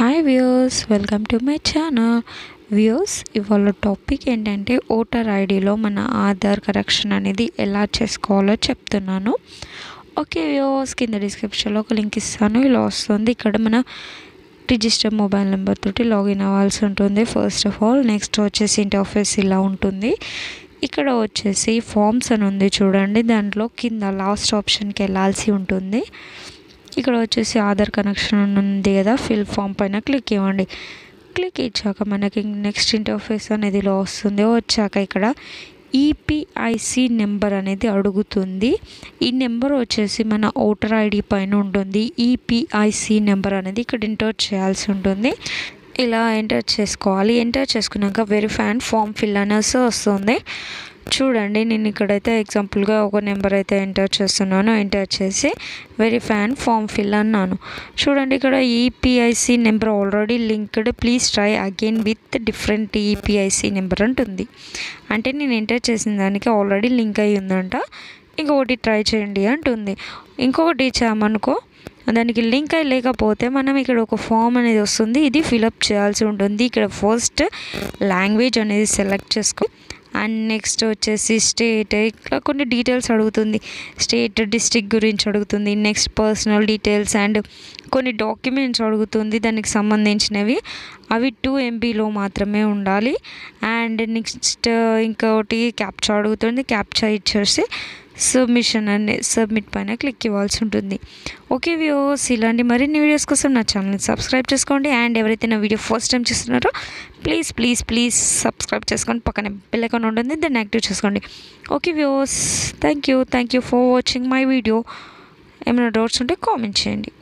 hi viewers welcome to my channel viewers ఇవాళ topic ఏంటంటే voter ఐడిలో మన ఆధార్ కరెక్షన్ అనేది ఎలా చేసుకోవాలో చెప్తున్నాను ఓకే వ్యూస్ కింద డిస్క్రిప్షన్లో ఒక లింక్ ఇస్తాను ఇలా వస్తుంది ఇక్కడ మన రిజిస్టర్ మొబైల్ నెంబర్ తోటి లాగిన్ అవ్వాల్సి ఉంటుంది ఫస్ట్ ఆఫ్ ఆల్ నెక్స్ట్ వచ్చేసి ఇంటర్ఫేస్ ఇలా ఉంటుంది ఇక్కడ వచ్చేసి ఫామ్స్ అని ఉంది చూడండి దాంట్లో కింద లాస్ట్ ఆప్షన్కి వెళ్ళాల్సి ఉంటుంది ఇక్కడ వచ్చేసి ఆధార్ కనెక్షన్ ఉంది కదా ఫిల్ ఫామ్ పైన క్లిక్ ఇవ్వండి క్లిక్ ఇచ్చాక మనకి నెక్స్ట్ ఇంటర్ఫేస్ అనేది ఇలా వస్తుంది వచ్చాక ఇక్కడ ఈపీఐసి నెంబర్ అనేది అడుగుతుంది ఈ నెంబర్ వచ్చేసి మన ఓటర్ ఐడి పైన ఉంటుంది ఈపీఐసి నెంబర్ అనేది ఇక్కడ ఎంటర్ చేయాల్సి ఉంటుంది ఇలా ఎంటర్ చేసుకోవాలి ఎంటర్ చేసుకున్నాక వెరిఫై అండ్ ఫామ్ ఫిల్ అనేసి వస్తుంది చూడండి నేను ఇక్కడైతే ఎగ్జాంపుల్గా ఒక నెంబర్ అయితే ఎంటర్ చేస్తున్నాను ఎంటర్ చేసి వెరిఫై అండ్ ఫామ్ ఫిల్ అన్నాను చూడండి ఇక్కడ EPIC number already linked please try again with different EPIC number అంటుంది అంటే నేను ఎంటర్ చేసిన దానికి ఆల్రెడీ లింక్ అయి ఉందంట ఇంకొకటి ట్రై చేయండి అంటుంది ఇంకొకటి ఇచ్చామనుకో దానికి లింక్ అయి లేకపోతే మనం ఇక్కడ ఒక ఫామ్ అనేది వస్తుంది ఇది ఫిలప్ చేయాల్సి ఉంటుంది ఇక్కడ ఫస్ట్ లాంగ్వేజ్ అనేది సెలెక్ట్ చేసుకో అండ్ నెక్స్ట్ వచ్చేసి స్టేట్ ఇట్లా కొన్ని డీటెయిల్స్ అడుగుతుంది స్టేట్ డిస్టిక్ గురించి అడుగుతుంది నెక్స్ట్ పర్సనల్ డీటెయిల్స్ అండ్ కొన్ని డాక్యుమెంట్స్ అడుగుతుంది దానికి సంబంధించినవి అవి టూ ఎంబీలో మాత్రమే ఉండాలి అండ్ నెక్స్ట్ ఇంకొకటి క్యాప్చా అడుగుతుంది క్యాప్చా ఇచ్చేసి సబ్మిషన్ అనే సబ్మిట్ పైన క్లిక్ ఇవ్వాల్సి ఉంటుంది ఓకే వ్యూస్ ఇలాంటి మరిన్ని వీడియోస్ కోసం నా ఛానల్ని సబ్స్క్రైబ్ చేసుకోండి అండ్ ఎవరైతే నా వీడియో ఫస్ట్ టైం చూస్తున్నారో ప్లీజ్ ప్లీజ్ ప్లీజ్ సబ్స్క్రైబ్ చేసుకోండి పక్కన బెల్ ఐకాన్ ఉంటుంది దాన్ని యాక్టివ్ చేసుకోండి okay viewers thank you thank you for watching my video ఏమైనా డౌట్స్ ఉంటే కామెంట్ చేయండి